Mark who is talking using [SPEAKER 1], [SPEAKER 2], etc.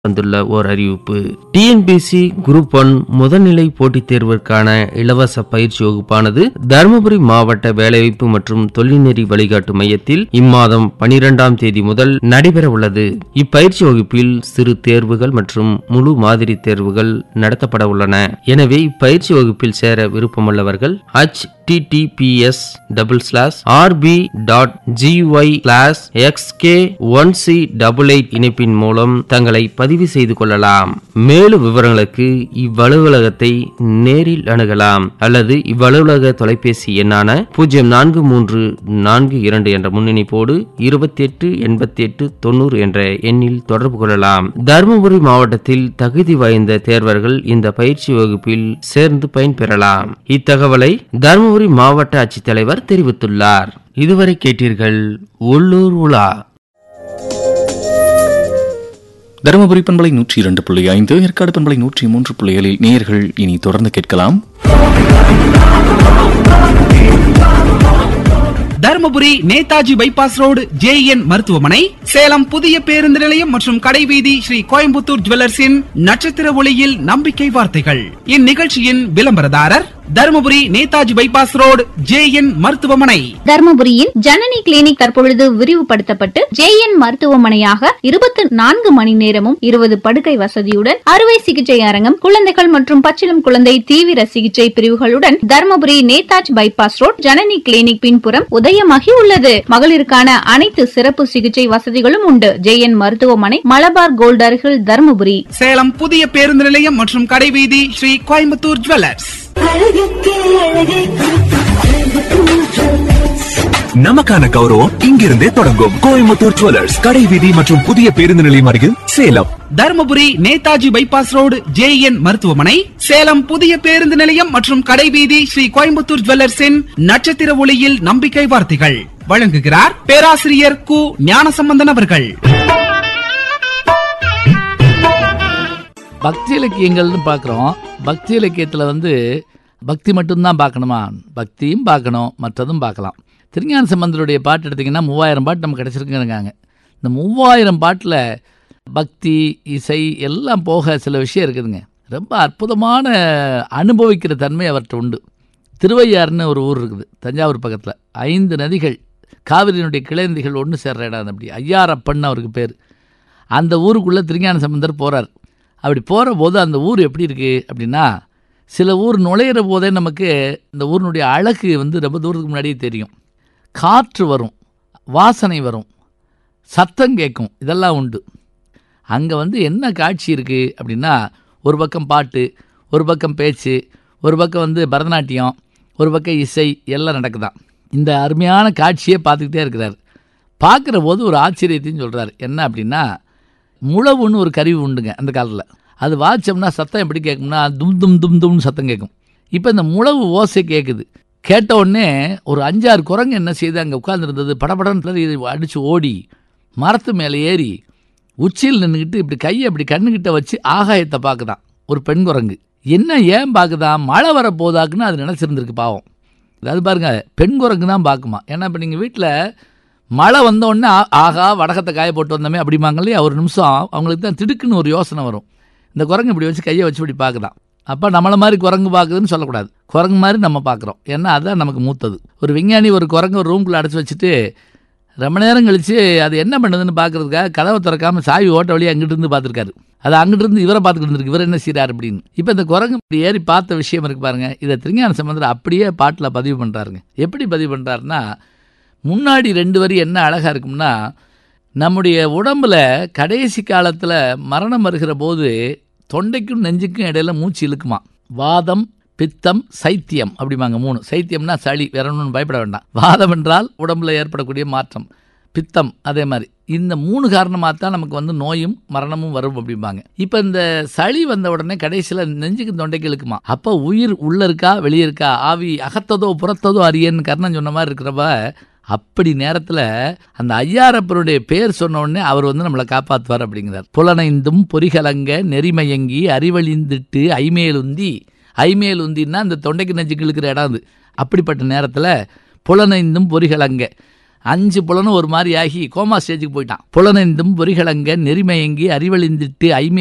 [SPEAKER 1] வந்துள்ள ஓர் அறிவிப்பு TNPSC group one முதல்நிலை போட்டித் தேர்விற்கான இலவச பயிற்சி வகுப்பானது தருமபுரி மாவட்ட வேலைவாய்ப்பு மற்றும் தொழில்நெறி வழிகாட்டு மையத்தில் இம்மாதம் பனிரெண்டாம் தேதி முதல் நடைபெற உள்ளது இப்பயிற்சி வகுப்பில் சிறு தேர்வுகள் மற்றும் முழு மாதிரி தேர்வுகள் நடத்தப்பட உள்ளன எனவே இப்பயிற்சி வகுப்பில் சேர விருப்பமுள்ளவர்கள் H TTPS double slash RB dot GY slash XK one C double eight இணைப்பின் மூலம் தங்களை பதிவு செய்து கொள்ளலாம் மேலும் விவரங்களுக்கு இவ்வலுவலகத்தை நேரில் அணுகலாம் அல்லது இவ்வலுவலக தொலைபேசி எண்ணான பூஜ்ஜியம் நான்கு மூன்று நான்கு இரண்டு என்ற முன்னணிப்போடு இருபத்தி எட்டு எண்பத்தி எட்டு தொண்ணூறு என்ற எண்ணில் தொடர்பு கொள்ளலாம் தருமபுரி மாவட்டத்தில் தகுதி வாய்ந்த தேர்வர்கள் இந்த பயிற்சி வகுப்பில் சேர்ந்து பயன்பெறலாம் இத்தகவலை தருமபுரி மாவட்ட ஆட்சித்தலைவர் தெரிவித்துள்ளார் இதுவரை கேட்டீர்கள் உள்ளூர் உலா
[SPEAKER 2] தருமபுரி பண்பலை நூற்றி இரண்டு புள்ளி ஐந்து ஏற்காடு பண்பலை நூற்றி மூன்று புள்ளி ஏழில் நேயர்கள் இனி தொடர்ந்து கேட்கலாம்
[SPEAKER 3] Dharmapuri Netaji bypass road JN மருத்துவமனை சேலம் புதிய பேருந்து நிலையம் மற்றும் கடைவீதி ஸ்ரீ கோயம்புத்தூர் ஜுவல்லர்ஸின் நட்சத்திர ஒளியில் நம்பிக்கை வார்த்தைகள் இந்நிகழ்ச்சியின் விளம்பரதாரர் Dharmapuri Netaji bypass road JN மருத்துவமனை
[SPEAKER 4] தர்மபுரியில் ஜனனி கிளினிக் தற்பொழுது விரிவுபடுத்தப்பட்டு ஜேஎன் மருத்துவமனையாக இருபத்தி நான்கு மணி நேரமும் இருபது படுக்கை வசதியுடன் அறுவை சிகிச்சை அரங்கம் குழந்தைகள் மற்றும் பச்சிளம் குழந்தை தீவிர சிகிச்சை பிரிவுகளுடன் Dharmapuri Netaji bypass road Janani clinic பின்புறம் உதயமாகி உள்ளது மகளிருக்கான அனைத்து சிறப்பு சிகிச்சை வசதிகளும் உண்டு ஜேஎன் மருத்துவமனை மலபார் கோல்ட் அருகில் தர்மபுரி
[SPEAKER 3] சேலம் புதிய பேருந்து நிலையம் மற்றும் கடைவீதி ஸ்ரீ கோயம்புத்தூர் ஜுவல்லர்ஸ்
[SPEAKER 5] அழகுக்கே அழகே
[SPEAKER 6] நமக்கான கௌரவம் இங்கிருந்தே தொடங்கும் கோயம்புத்தூர் ஜுவல்லர்ஸ் கடை வீதி மற்றும் புதிய பேருந்து நிலையம் அருகில் Salem
[SPEAKER 3] Dharmapuri Netaji bypass road JN மருத்துவமனை சேலம் புதிய பேருந்து நிலையம் மற்றும் கடைவீதி ஸ்ரீ கோயம்புத்தூர் ஜுவல்லர்ஸின் நட்சத்திர ஒளியில் நம்பிக்கை வார்த்தைகள் வழங்குகிறார் பேராசிரியர் கு ஞானசம்பந்தன் அவர்கள்
[SPEAKER 7] பக்தி இலக்கியங்கள்னு பார்க்குறோம் பக்தி இலக்கியத்தில் வந்து பக்தி மட்டும்தான் பார்க்கணுமா பக்தியும் பார்க்கணும் மற்றதும் பார்க்கலாம் திருஞான சம்பந்தருடைய பாட்டு எடுத்திங்கன்னா மூவாயிரம் பாட்டு நம்ம கிடச்சிருக்குங்கிறாங்க இந்த மூவாயிரம் பாட்டில் பக்தி இசை எல்லாம் போக சில விஷயம் இருக்குதுங்க ரொம்ப அற்புதமான அனுபவிக்கிற தன்மை அவர்கிட்ட உண்டு திருவையாறுன்னு ஒரு ஊர் இருக்குது தஞ்சாவூர் பக்கத்தில் ஐந்து நதிகள் காவிரியினுடைய கிளந்திகள் ஒன்று சேர்ற இடம் அது அப்படி ஐயாரப்பன் அவருக்கு பேர் அந்த ஊருக்குள்ளே திருஞான சம்பந்தர் போகிறார் அப்படி போகிற போது அந்த ஊர் எப்படி இருக்குது அப்படின்னா சில ஊர் நுழையிற போதே நமக்கு இந்த ஊரினுடைய அழகு வந்து ரொம்ப தூரத்துக்கு முன்னாடியே தெரியும் காற்று வரும் வாசனை வரும் சத்தம் கேட்கும் இதெல்லாம் உண்டு அங்கே வந்து என்ன காட்சி இருக்குது அப்படின்னா ஒரு பக்கம் பாட்டு ஒரு பக்கம் பேச்சு ஒரு பக்கம் வந்து பரதநாட்டியம் ஒரு பக்கம் இசை எல்லாம் நடக்குதாம் இந்த அருமையான காட்சியை பார்த்துக்கிட்டே இருக்கிறார் பார்க்குற போது ஒரு ஆச்சரியத்தையும் சொல்கிறார் என்ன அப்படின்னா முழவுன்னு ஒரு கருவி உண்டுங்க அந்த காலத்தில் அது வாச்சோம்னா சத்தம் எப்படி கேட்கும்னா தும் தும் தும் தும்னு சத்தம் கேட்கும் இப்போ இந்த முழவு ஓசை கேட்குது கேட்ட உடனே ஒரு அஞ்சாறு குரங்கு என்ன செய்து அங்கே உட்கார்ந்துருந்தது படபடன்னு இது அடித்து ஓடி மரத்து மேலே ஏறி உச்சியில் நின்றுக்கிட்டு இப்படி கையை இப்படி கண்ணுக்கிட்ட வச்சு ஆகாயத்தை பார்க்குதான் ஒரு பெண் குரங்கு என்ன ஏன் பார்க்குதான் மழை வர போதாக்குன்னு அது நினச்சிருந்துருக்கு பாவம் அது பாருங்க பெண் குரங்கு தான் பார்க்குமா ஏன்னா இப்போ நீங்கள் வீட்டில் மழை வந்த உடனே ஆ- ஆகா வடகத்தை காய போட்டு வந்தோமே அப்படிம்பாங்க இல்லையா ஒரு நிமிஷம் அவங்களுக்கு தான் திடுக்குன்னு ஒரு யோசனை வரும் இந்த குரங்கு இப்படி வச்சு கையை வச்சு இப்படி பார்க்குதான் அப்போ நம்மளை மாதிரி குரங்கு பார்க்குதுன்னு சொல்லக்கூடாது குரங்கு மாதிரி நம்ம பார்க்குறோம் ஏன்னா அதுதான் நமக்கு மூத்தது ஒரு விஞ்ஞானி ஒரு குரங்கு ஒரு ரூம்குள்ளே அடைச்சி வச்சுட்டு ரொம்ப நேரம் கழித்து அது என்ன பண்ணுதுன்னு பார்க்கறதுக்காக கதவை திறக்காம சாவி ஓட்ட வழியாக அங்கிட்டு இருந்து பார்த்துருக்காரு அது அங்கிட்டு இருந்து இவரை பார்த்துக்கிட்டு இருந்திருக்கு இவர் என்ன செய்றாரு அப்படின்னு இப்போ இந்த குரங்கு இப்படி ஏறி பார்த்த விஷயம் இருக்கு பாருங்க இதை திருஞான சம்பந்தர் அப்படியே பாட்டில் பதிவு பண்ணுறாருங்க எப்படி பதிவு பண்ணுறாருன்னா முன்னாடி ரெண்டு வரி என்ன அழகாக இருக்கும்னா நம்முடைய உடம்புல கடைசி காலத்தில் மரணம் வருகிற போது தொண்டைக்கும் நெஞ்சுக்கும் இடையில மூச்சு இழுக்குமா வாதம் பித்தம் சைத்தியம் அப்படிம்பாங்க மூணு சைத்தியம்னா சளி வேற ஒன்றும் பயப்பட வேண்டாம் வாதம் என்றால் உடம்புல ஏற்படக்கூடிய மாற்றம் பித்தம் அதே மாதிரி இந்த மூணு காரணமாக தான் நமக்கு வந்து நோயும் மரணமும் வரும் அப்படிம்பாங்க இப்போ இந்த சளி வந்த உடனே கடைசியில் நெஞ்சுக்கு தொண்டைக்கு இழுக்குமா அப்போ உயிர் உள்ள இருக்கா வெளியே இருக்கா ஆவி அகத்ததோ புறத்ததோ அறியன்னு கர்ணன் சொன்ன மாதிரி இருக்கிறப்ப அப்படி நேரத்தில் அந்த ஐயாரப்பருடைய பேர் சொன்ன உடனே அவர் வந்து நம்மளை காப்பாற்றுவார் அப்படிங்கிறார் புலனைந்தும் பொறிகலங்க நெறிமயங்கி அறிவழிந்திட்டு ஐமேலுந்தி ஐமேலுந்தின்னா அந்த தொண்டைக்கு நெஞ்சுக்கு இழுக்கிற இடம் அது அப்படிப்பட்ட நேரத்தில் புலனைந்தும் பொறிகலங்க அஞ்சு புலனும் ஒரு மாதிரி ஆகி கோமா ஸ்டேஜுக்கு போயிட்டான் புலனெந்தும் பொறிகளங்க நெறிமயங்கி அறிவழிந்திட்டு ஐமே